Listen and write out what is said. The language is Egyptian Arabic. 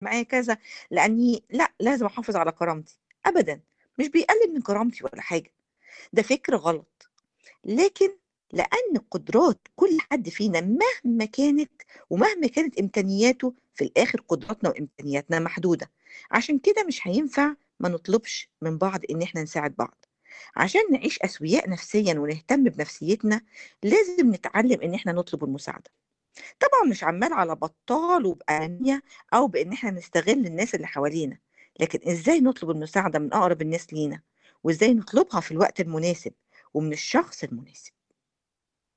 معايا كذا لاني لا لازم احافظ على كرامتي ابدا مش بيقلل من كرامتي ولا حاجه ده فكر غلط لكن لان قدرات كل حد فينا مهما كانت ومهما كانت امكانياته في الاخر قدراتنا وامكانياتنا محدوده عشان كده مش هينفع ما نطلبش من بعض ان احنا نساعد بعض عشان نعيش اسوياء نفسيا ونهتم بنفسيتنا لازم نتعلم ان احنا نطلب المساعده طبعا مش عمال على بطال وبأنانية أو بإن إحنا نستغل الناس اللي حوالينا لكن إزاي نطلب المساعدة من أقرب الناس لينا وإزاي نطلبها في الوقت المناسب ومن الشخص المناسب